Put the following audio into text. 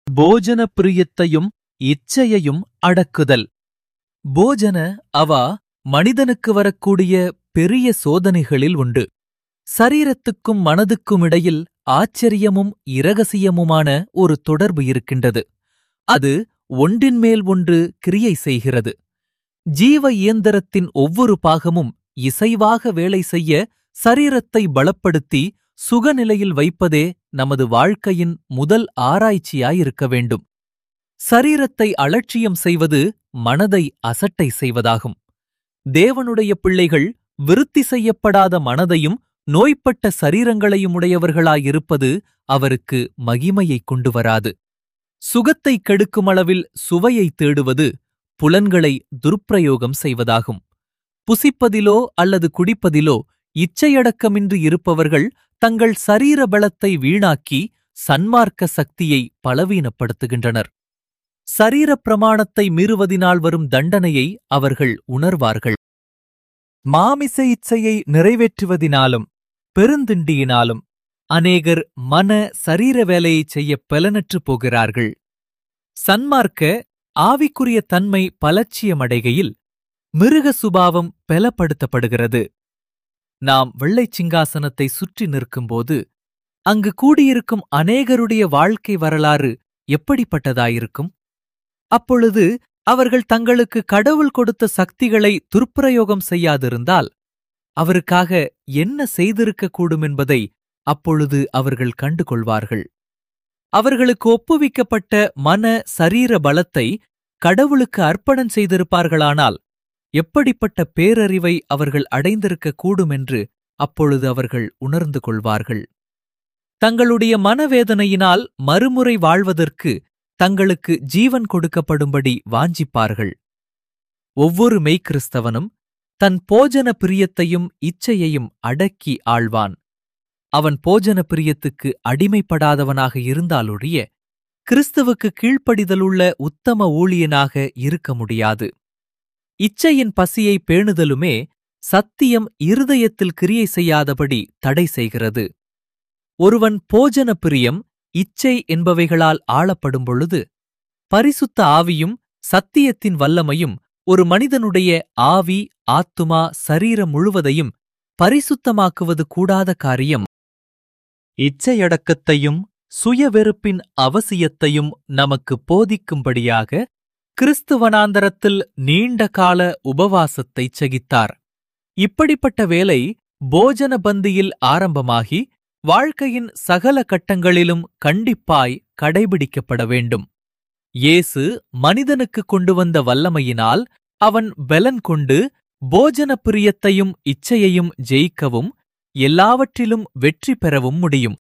போஜன பிரியத்தையும் இச்சையையும் அடக்குதல் போஜன அவா மனிதனுக்கு வரக்கூடிய பெரிய சோதனைகளில் உண்டு சரீரத்துக்கும் மனதுக்கும் இடையில் ஆச்சரியமும் இரகசியமுமான ஒரு தொடர்பு இருக்கின்றது அது ஒன்றின்மேல் ஒன்று கிரியை செய்கிறது ஜீவ இயந்திரத்தின் ஒவ்வொரு பாகமும் இசைவாக வேலை செய்ய சரீரத்தை பலப்படுத்தி சுகநிலையில் வைப்பதே நமது வாழ்க்கையின் முதல் ஆராய்ச்சியாயிருக்க வேண்டும் சரீரத்தை அலட்சியம் செய்வது மனதை அசட்டை செய்வதாகும் தேவனுடைய பிள்ளைகள் விருத்தி செய்யப்படாத மனதையும் நோய்ப்பட்ட சரீரங்களையும் உடையவர்களாயிருப்பது அவருக்கு மகிமையைக் கொண்டு வராது சுகத்தை கெடுக்கும் அளவில் சுவையை தேடுவது புலன்களை துர்ப்பிரயோகம் செய்வதாகும் புசிப்பதிலோ அல்லது குடிப்பதிலோ இச்சையடக்கமின்றி இருப்பவர்கள் தங்கள் சரீர பலத்தை வீணாக்கி சன்மார்க்க சக்தியை பலவீனப்படுத்துகின்றனர் சரீர பிரமாணத்தை மீறுவதினால் வரும் தண்டனையை அவர்கள் உணர்வார்கள் மாமிச இச்சையை நிறைவேற்றுவதினாலும் பெருந்திண்டியினாலும் அநேகர் மன சரீர வேலையைச் செய்ய பலனற்று போகிறார்கள் சன்மார்க்க ஆவிக்குரிய தன்மை பலட்சியமடைகையில் மிருக சுபாவம் பலப்படுத்தப்படுகிறது நாம் வெள்ளைச் சிங்காசனத்தை சுற்றி நிற்கும்போது அங்கு கூடியிருக்கும் அநேகருடைய வாழ்க்கை வரலாறு எப்படிப்பட்டதாயிருக்கும் அப்பொழுது அவர்கள் தங்களுக்கு கடவுள் கொடுத்த சக்திகளை துர்ப்பிரயோகம் செய்யாதிருந்தால் அவருக்காக என்ன செய்திருக்கக்கூடும் என்பதை அப்பொழுது அவர்கள் கண்டு கொள்வார்கள் அவர்களுக்கு ஒப்புவிக்கப்பட்ட மன சரீர பலத்தை கடவுளுக்கு அர்ப்பணம் செய்திருப்பார்களானால் எப்படிப்பட்ட பேரறிவை அவர்கள் அடைந்திருக்கக் கூடும் என்று அப்பொழுது அவர்கள் உணர்ந்து கொள்வார்கள் தங்களுடைய மனவேதனையினால் மறுமுறை வாழ்வதற்கு தங்களுக்கு ஜீவன் கொடுக்கப்படும்படி வாஞ்சிப்பார்கள் ஒவ்வொரு மெய்க்கிறிஸ்தவனும் தன் போஜன பிரியத்தையும் இச்சையையும் அடக்கி ஆழ்வான் அவன் போஜன பிரியத்துக்கு அடிமைப்படாதவனாக இருந்தாலொழிய கிறிஸ்துவுக்கு கீழ்ப்படிதலுள்ள உத்தம ஊழியனாக இருக்க முடியாது இச்சையின் பசியை பேணுதலுமே சத்தியம் இருதயத்தில் கிரியை செய்யாதபடி தடை செய்கிறது ஒருவன் போஜன பிரியம் இச்சை என்பவைகளால் ஆளப்படும் பொழுது பரிசுத்த ஆவியும் சத்தியத்தின் வல்லமையும் ஒரு மனிதனுடைய ஆவி ஆத்துமா சரீரம் முழுவதையும் பரிசுத்தமாக்குவது கூடாத காரியம் இச்சையடக்கத்தையும் சுயவெறுப்பின் அவசியத்தையும் நமக்கு போதிக்கும்படியாக கிறிஸ்துவனாந்தரத்தில் நீண்ட கால உபவாசத்தைச் சகித்தார் இப்படிப்பட்ட வேலை போஜன பந்தியில் ஆரம்பமாகி வாழ்க்கையின் சகல கட்டங்களிலும் கண்டிப்பாய் கடைபிடிக்கப்பட வேண்டும் இயேசு மனிதனுக்கு கொண்டு வந்த வல்லமையினால் அவன் பலன் கொண்டு போஜன பிரியத்தையும் இச்சையையும் ஜெயிக்கவும் எல்லாவற்றிலும் வெற்றி பெறவும் முடியும்